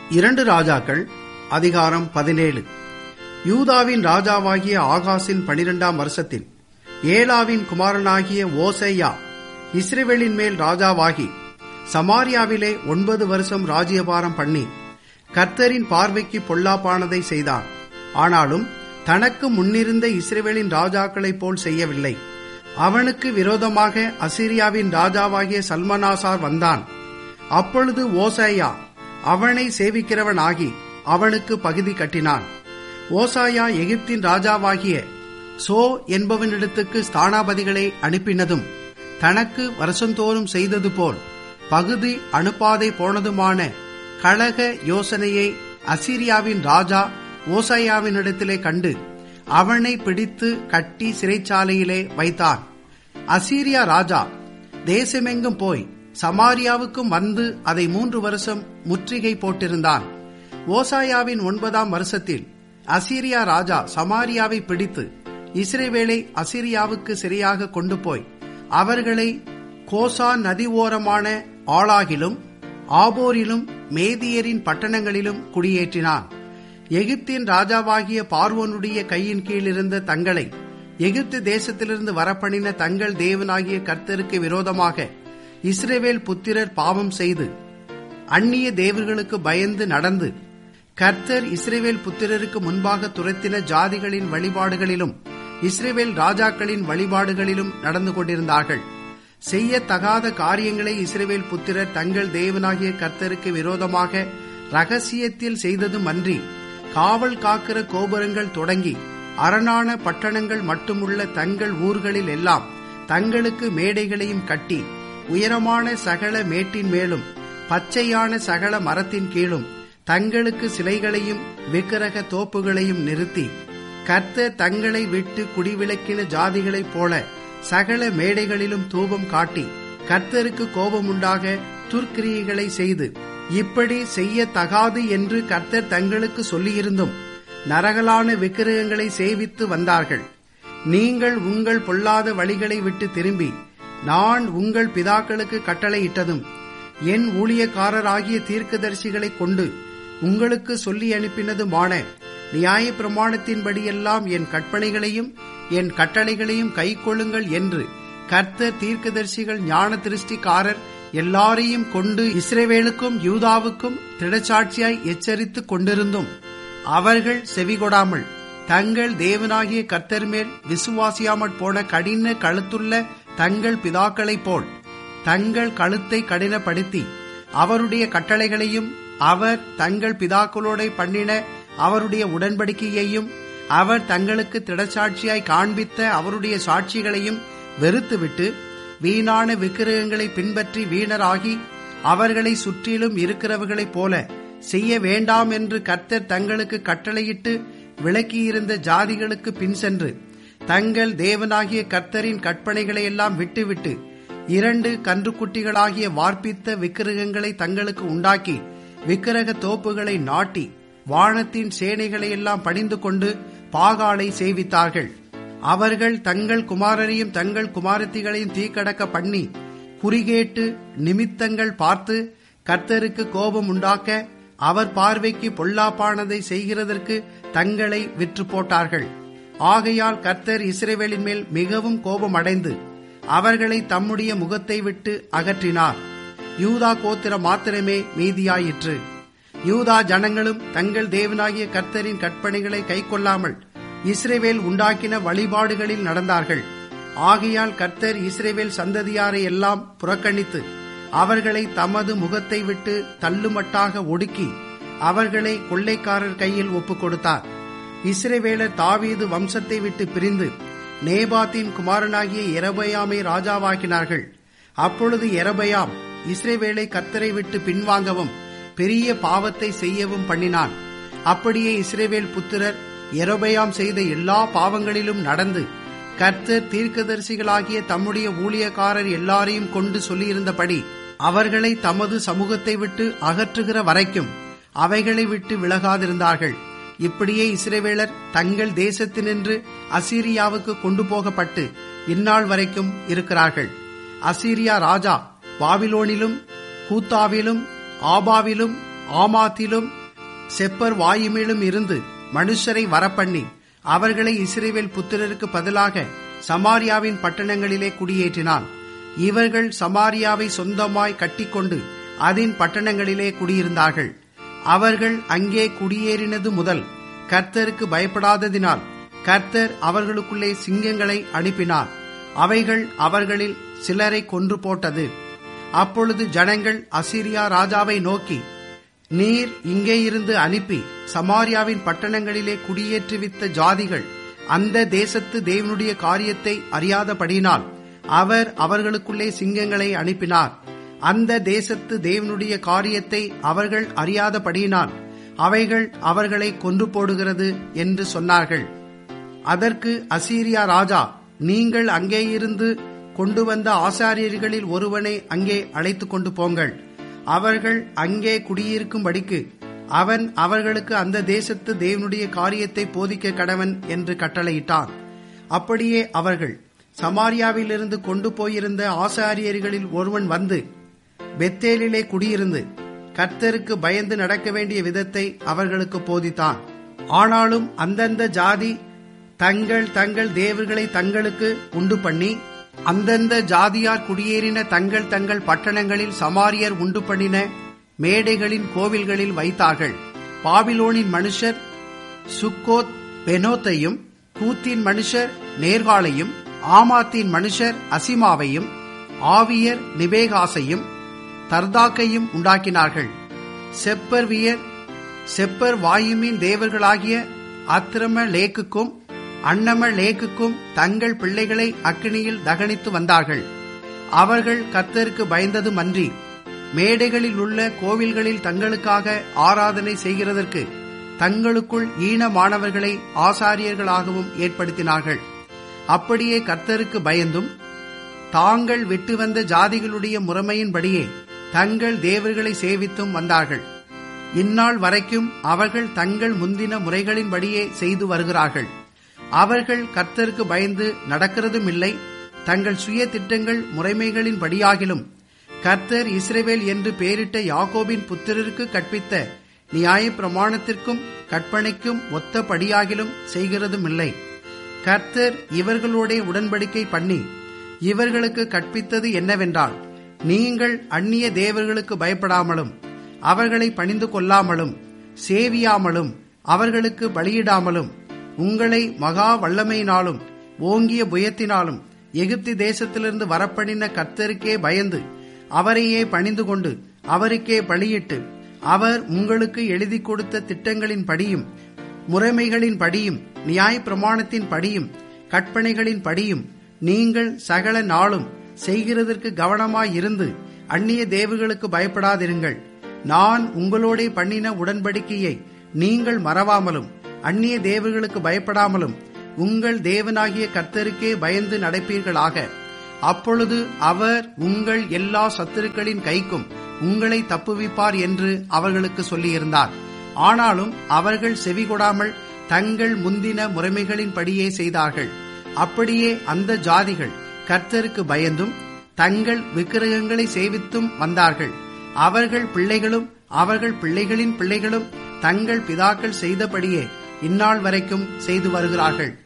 இரண்டு ராஜாக்கள் அதிகாரம் பதினேழு யூதாவின் ராஜாவாகிய ஆகாசின் பனிரெண்டாம் வருஷத்தில் ஏலாவின் குமாரனாகிய ஓசையா இஸ்ரேவேலின் மேல் ராஜாவாகி சமாரியாவிலே ஒன்பது வருஷம் ராஜ்யபாரம் பண்ணி கர்த்தரின் பார்வைக்கு பொல்லாப்பானதை செய்தான் ஆனாலும் தனக்கு முன்னிருந்த இஸ்ரேவேலின் ராஜாக்களைப் போல் செய்யவில்லை அவனுக்கு விரோதமாக அசிரியாவின் ராஜாவாகிய சல்மனாசார் வந்தான் அப்பொழுது ஓசாயா அவனை சேவிக்கிறவனாகி அவனுக்கு பகுதி கட்டினான் ஓசாயா எகிப்தின் ராஜாவாகிய சோ என்பவனிடத்துக்கு ஸ்தானாபதிகளை அனுப்பினதும் தனக்கு வருஷந்தோறும் செய்தது போல் பகுதி அனுப்பாதே போனதுமான கழக யோசனையை அசிரியாவின் ராஜா ஓசாயாவினிடத்திலே கண்டு அவனை பிடித்து கட்டி சிறைச்சாலையிலே வைத்தான் அசீரியா ராஜா தேசமெங்கும் போய் சமாரியாவுக்கும் வந்து அதை மூன்று வருஷம் முற்றுகை போட்டிருந்தான் ஓசாயாவின் ஒன்பதாம் வருஷத்தில் அசீரியா ராஜா சமாரியாவை பிடித்து இஸ்ரேவேலை அசிரியாவுக்கு சிறையாக கொண்டு போய் அவர்களை கோசா நதி ஓரமான ஆளாகிலும் ஆபோரிலும் மேதியரின் பட்டணங்களிலும் குடியேற்றினான் எகிப்தின் ராஜாவாகிய பார்வோனுடைய கையின் கீழ் இருந்த தங்களை எகிப்து தேசத்திலிருந்து வரப்பணின தங்கள் தேவனாகிய கர்த்தருக்கு விரோதமாக இஸ்ரேவேல் புத்திரர் பாவம் செய்து அந்நிய தேவர்களுக்கு பயந்து நடந்து கர்த்தர் இஸ்ரேவேல் புத்திரருக்கு முன்பாக துரத்தின ஜாதிகளின் வழிபாடுகளிலும் இஸ்ரேவேல் ராஜாக்களின் வழிபாடுகளிலும் நடந்து கொண்டிருந்தார்கள் செய்யத்தகாத காரியங்களை இஸ்ரேவேல் புத்திரர் தங்கள் தேவனாகிய கர்த்தருக்கு விரோதமாக ரகசியத்தில் செய்ததும் அன்றி காவல் காக்கிற கோபுரங்கள் தொடங்கி அரணான பட்டணங்கள் மட்டுமுள்ள தங்கள் ஊர்களில் எல்லாம் தங்களுக்கு மேடைகளையும் கட்டி உயரமான சகல மேட்டின் மேலும் பச்சையான சகல மரத்தின் கீழும் தங்களுக்கு சிலைகளையும் விக்கிரக தோப்புகளையும் நிறுத்தி கர்த்த தங்களை விட்டு குடிவிலக்கின ஜாதிகளைப் போல சகல மேடைகளிலும் தூபம் காட்டி கர்த்தருக்கு கோபமுண்டாக துர்க்கிரியைகளை செய்து இப்படி செய்யத்தகாது என்று கர்த்தர் தங்களுக்கு சொல்லியிருந்தும் நரகலான விக்கிரகங்களை சேவித்து வந்தார்கள் நீங்கள் உங்கள் பொல்லாத வழிகளை விட்டு திரும்பி நான் உங்கள் பிதாக்களுக்கு கட்டளையிட்டதும் என் ஊழியக்காரராகிய தீர்க்கதரிசிகளை கொண்டு உங்களுக்கு சொல்லி அனுப்பினதுமான நியாய பிரமாணத்தின்படியெல்லாம் என் கற்பனைகளையும் என் கட்டளைகளையும் கைக்கொள்ளுங்கள் என்று கர்த்தர் தீர்க்கதரிசிகள் ஞான திருஷ்டிக்காரர் எல்லாரையும் கொண்டு இஸ்ரேவேலுக்கும் யூதாவுக்கும் திடச்சாட்சியாய் எச்சரித்துக் கொண்டிருந்தும் அவர்கள் செவிகொடாமல் தங்கள் தேவனாகிய கர்த்தர் மேல் விசுவாசியாமற் போன கடின கழுத்துள்ள தங்கள் பிதாக்களைப் போல் தங்கள் கழுத்தை கடினப்படுத்தி அவருடைய கட்டளைகளையும் அவர் தங்கள் பிதாக்களோட பண்ணின அவருடைய உடன்படிக்கையையும் அவர் தங்களுக்கு திடச்சாட்சியாய் காண்பித்த அவருடைய சாட்சிகளையும் வெறுத்துவிட்டு வீணான விக்கிரகங்களை பின்பற்றி வீணராகி அவர்களை சுற்றிலும் இருக்கிறவர்களைப் போல செய்ய வேண்டாம் என்று கர்த்தர் தங்களுக்கு கட்டளையிட்டு விளக்கியிருந்த ஜாதிகளுக்கு பின் சென்று தங்கள் தேவனாகிய கர்த்தரின் கற்பனைகளை எல்லாம் விட்டுவிட்டு இரண்டு கன்றுக்குட்டிகளாகிய வார்ப்பித்த விக்கிரகங்களை தங்களுக்கு உண்டாக்கி விக்கிரக தோப்புகளை நாட்டி வானத்தின் சேனைகளை எல்லாம் பணிந்து கொண்டு பாகாலை சேவித்தார்கள் அவர்கள் தங்கள் குமாரரையும் தங்கள் குமாரத்திகளையும் தீக்கடக்க பண்ணி குறிகேட்டு நிமித்தங்கள் பார்த்து கர்த்தருக்கு கோபம் உண்டாக்க அவர் பார்வைக்கு பொல்லாப்பானதை செய்கிறதற்கு தங்களை விற்று போட்டார்கள் ஆகையால் கர்த்தர் இஸ்ரேவேலின் மேல் மிகவும் கோபம் அடைந்து அவர்களை தம்முடைய முகத்தை விட்டு அகற்றினார் யூதா கோத்திரம் மாத்திரமே மீதியாயிற்று யூதா ஜனங்களும் தங்கள் தேவனாகிய கர்த்தரின் கற்பனைகளை கைக்கொள்ளாமல் இஸ்ரேவேல் உண்டாக்கின வழிபாடுகளில் நடந்தார்கள் ஆகையால் கர்த்தர் இஸ்ரேவேல் சந்ததியாரை எல்லாம் புறக்கணித்து அவர்களை தமது முகத்தை விட்டு தள்ளுமட்டாக ஒடுக்கி அவர்களை கொள்ளைக்காரர் கையில் ஒப்புக் கொடுத்தார் இஸ்ரேவேலர் தாவீது வம்சத்தை விட்டு பிரிந்து நேபாத்தின் குமாரனாகிய எரபயாமை ராஜாவாக்கினார்கள் அப்பொழுது எரபயாம் இஸ்ரேவேலை கர்த்தரை விட்டு பின்வாங்கவும் பெரிய பாவத்தை செய்யவும் பண்ணினான் அப்படியே இஸ்ரேவேல் புத்திரர் எரபயாம் செய்த எல்லா பாவங்களிலும் நடந்து கர்த்தர் தீர்க்கதரிசிகளாகிய தம்முடைய ஊழியக்காரர் எல்லாரையும் கொண்டு சொல்லியிருந்தபடி அவர்களை தமது சமூகத்தை விட்டு அகற்றுகிற வரைக்கும் அவைகளை விட்டு விலகாதிருந்தார்கள் இப்படியே இஸ்ரேவேலர் தங்கள் தேசத்தினின்று அசீரியாவுக்கு கொண்டு போகப்பட்டு இந்நாள் வரைக்கும் இருக்கிறார்கள் அசீரியா ராஜா பாபிலோனிலும் கூத்தாவிலும் ஆபாவிலும் ஆமாத்திலும் செப்பர் வாயுமிலும் இருந்து மனுஷரை வரப்பண்ணி அவர்களை இஸ்ரேவேல் புத்திரருக்கு பதிலாக சமாரியாவின் பட்டணங்களிலே குடியேற்றினான் இவர்கள் சமாரியாவை சொந்தமாய் கட்டிக்கொண்டு அதன் பட்டணங்களிலே குடியிருந்தார்கள் அவர்கள் அங்கே குடியேறினது முதல் கர்த்தருக்கு பயப்படாததினால் கர்த்தர் அவர்களுக்குள்ளே சிங்கங்களை அனுப்பினார் அவைகள் அவர்களில் சிலரை கொன்று போட்டது அப்பொழுது ஜனங்கள் அசிரியா ராஜாவை நோக்கி நீர் இங்கே இருந்து அனுப்பி சமாரியாவின் பட்டணங்களிலே குடியேற்றுவித்த ஜாதிகள் அந்த தேசத்து தேவனுடைய காரியத்தை அறியாதபடினால் அவர் அவர்களுக்குள்ளே சிங்கங்களை அனுப்பினார் அந்த தேசத்து தேவனுடைய காரியத்தை அவர்கள் அறியாதபடியினால் அவைகள் அவர்களை கொன்று போடுகிறது என்று சொன்னார்கள் அதற்கு அசீரியா ராஜா நீங்கள் அங்கே இருந்து கொண்டு வந்த ஆசாரியர்களில் ஒருவனை அங்கே அழைத்து கொண்டு போங்கள் அவர்கள் அங்கே குடியிருக்கும்படிக்கு அவன் அவர்களுக்கு அந்த தேசத்து தேவனுடைய காரியத்தை போதிக்க கடவன் என்று கட்டளையிட்டான் அப்படியே அவர்கள் சமாரியாவிலிருந்து கொண்டு போயிருந்த ஆசாரியர்களில் ஒருவன் வந்து பெத்தேலிலே குடியிருந்து கர்த்தருக்கு பயந்து நடக்க வேண்டிய விதத்தை அவர்களுக்கு போதித்தான் ஆனாலும் அந்தந்த ஜாதி தங்கள் தங்கள் தேவர்களை தங்களுக்கு உண்டு பண்ணி அந்தந்த ஜாதியார் குடியேறின தங்கள் தங்கள் பட்டணங்களில் சமாரியர் உண்டு பண்ணின மேடைகளின் கோவில்களில் வைத்தார்கள் பாபிலோனின் மனுஷர் சுக்கோத் பெனோத்தையும் கூத்தின் மனுஷர் நேர்காலையும் ஆமாத்தின் மனுஷர் அசிமாவையும் ஆவியர் நிபேகாசையும் தர்தாக்கையும் உண்டாக்கினார்கள் செப்பர்வியர் செப்பர் வாயுமின் தேவர்களாகிய அத்திரம லேக்குக்கும் அன்னம லேக்குக்கும் தங்கள் பிள்ளைகளை அக்கினியில் தகனித்து வந்தார்கள் அவர்கள் கர்த்தருக்கு பயந்ததுமன்றி மேடைகளில் உள்ள கோவில்களில் தங்களுக்காக ஆராதனை செய்கிறதற்கு தங்களுக்குள் ஈனமானவர்களை ஆசாரியர்களாகவும் ஏற்படுத்தினார்கள் அப்படியே கர்த்தருக்கு பயந்தும் தாங்கள் விட்டு வந்த ஜாதிகளுடைய முறைமையின்படியே தங்கள் தேவர்களை சேவித்தும் வந்தார்கள் இந்நாள் வரைக்கும் அவர்கள் தங்கள் முந்தின முறைகளின்படியே செய்து வருகிறார்கள் அவர்கள் கர்த்தருக்கு பயந்து நடக்கிறதும் இல்லை தங்கள் சுய திட்டங்கள் முறைமைகளின் படியாகிலும் கர்த்தர் இஸ்ரேவேல் என்று பெயரிட்ட யாகோபின் புத்திரருக்கு கற்பித்த நியாய பிரமாணத்திற்கும் கற்பனைக்கும் ஒத்தபடியாகிலும் செய்கிறதும் இல்லை கர்த்தர் இவர்களோட உடன்படிக்கை பண்ணி இவர்களுக்கு கற்பித்தது என்னவென்றால் நீங்கள் அந்நிய தேவர்களுக்கு பயப்படாமலும் அவர்களை பணிந்து கொள்ளாமலும் சேவியாமலும் அவர்களுக்கு பலியிடாமலும் உங்களை மகா வல்லமையினாலும் ஓங்கிய புயத்தினாலும் எகிப்தி தேசத்திலிருந்து வரப்படின கர்த்தருக்கே பயந்து அவரையே பணிந்து கொண்டு அவருக்கே பலியிட்டு அவர் உங்களுக்கு எழுதி கொடுத்த திட்டங்களின் படியும் முறைமைகளின் படியும் நியாய பிரமாணத்தின் படியும் கற்பனைகளின் படியும் நீங்கள் சகல நாளும் செய்கிறதற்கு கவனமாயிருந்து அந்நிய தேவர்களுக்கு பயப்படாதிருங்கள் நான் உங்களோட பண்ணின உடன்படிக்கையை நீங்கள் மறவாமலும் அந்நிய தேவர்களுக்கு பயப்படாமலும் உங்கள் தேவனாகிய கர்த்தருக்கே பயந்து நடப்பீர்களாக அப்பொழுது அவர் உங்கள் எல்லா சத்துருக்களின் கைக்கும் உங்களை தப்புவிப்பார் என்று அவர்களுக்கு சொல்லியிருந்தார் ஆனாலும் அவர்கள் செவிகொடாமல் தங்கள் முந்தின முறைமைகளின்படியே செய்தார்கள் அப்படியே அந்த ஜாதிகள் கர்த்தருக்கு பயந்தும் தங்கள் விக்கிரகங்களை சேவித்தும் வந்தார்கள் அவர்கள் பிள்ளைகளும் அவர்கள் பிள்ளைகளின் பிள்ளைகளும் தங்கள் பிதாக்கள் செய்தபடியே இந்நாள் வரைக்கும் செய்து வருகிறார்கள்